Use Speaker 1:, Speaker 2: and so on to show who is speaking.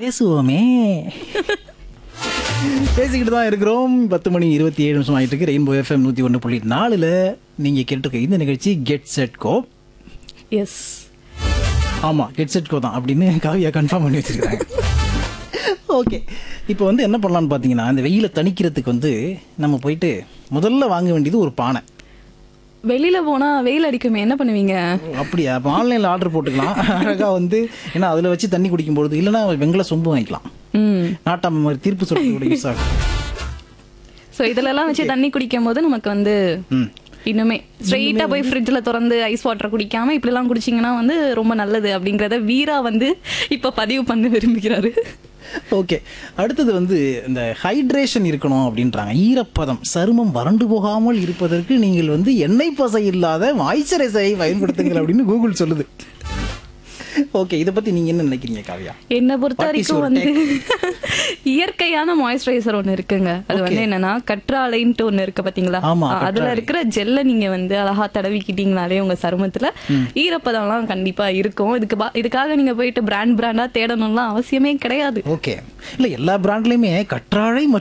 Speaker 1: பேசுவோமே பேசிக்கிட்டு தான் இருக்கிறோம் பத்து மணி இருபத்தி ஏழு நிமிஷம் ஆயிட்டு இருக்கு ரெயின்போ எஃப்எம் நூற்றி ஒன்று புள்ளி நாலில் நீங்கள் கேட்டிருக்க இந்த நிகழ்ச்சி கெட் செட் கோ
Speaker 2: எஸ்
Speaker 1: ஆமாம் கெட் செட் கோ தான் அப்படின்னு காவியா கன்ஃபார்ம் பண்ணி வச்சிருக்காங்க ஓகே இப்போ வந்து என்ன பண்ணலாம்னு பார்த்தீங்கன்னா இந்த வெயிலை தணிக்கிறதுக்கு வந்து நம்ம போயிட்டு முதல்ல வாங்க வேண்டியது ஒரு பானை
Speaker 2: வெளியில போனா வெயில் அடிக்குமே என்ன பண்ணுவீங்க
Speaker 1: அப்படியா அப்போ ஆன்லைனில் ஆர்டர் போட்டுக்கலாம் அழகாக வந்து ஏன்னா அதில் வச்சு தண்ணி குடிக்கும்பொழுது இல்லைன்னா வெங்கல சொம்பு வாங்கிக்கலாம்
Speaker 2: ம்
Speaker 1: நாட்டாம மாதிரி தீர்ப்பு சொல்றது கூட யூஸ் ஆகும்
Speaker 2: ஸோ இதுலலாம் வச்சு தண்ணி குடிக்கும் போது நமக்கு வந்து
Speaker 1: ம்
Speaker 2: இன்னுமே ஸ்ட்ரெயிட்டா போய் ஃப்ரிட்ஜில் திறந்து ஐஸ் வாட்டர் குடிக்காம இப்படிலாம் குடிச்சிங்கன்னா வந்து ரொம்ப நல்லது அப்படிங்கறத வீரா வந்து இப்ப பதிவு பண்ண விரும்புகிறாரு
Speaker 1: ஓகே அடுத்தது வந்து இந்த ஹைட்ரேஷன் இருக்கணும் அப்படின்றாங்க ஈரப்பதம் சருமம் வறண்டு போகாமல் இருப்பதற்கு நீங்கள் வந்து எண்ணெய் பசை இல்லாத மாய்ச்சரைசரை பயன்படுத்துங்கள் அப்படின்னு கூகுள் சொல்லுது ஓகே இதை பத்தி நீங்க என்ன நினைக்கிறீங்க காவியா
Speaker 2: என்னை பொறுத்த
Speaker 1: What is
Speaker 2: வரைக்கும்
Speaker 1: your
Speaker 2: வந்து இயற்கையான மாய்ஸ்சரைசர் ஒண்ணு இருக்குங்க அது வந்து என்னன்னா கற்றாழைன்ட்டு ஒண்ணு இருக்கு பாத்தீங்களா
Speaker 1: ஆமா,
Speaker 2: ஆ, அதுல இருக்கிற ஜெல்ல நீங்க வந்து அழகா தடவிக்கிட்டீங்கனாலே உங்க சருமத்துல ஈரப்பதம்லாம் கண்டிப்பா இருக்கும் இதுக்கு பா- இதுக்காக நீங்க போயிட்டு பிராண்ட் பிராண்டா தேடணும்லாம் அவசியமே கிடையாது
Speaker 1: ஓகே இல்ல எல்லா பிராண்ட்லயுமே கற்றாழை மற்றும்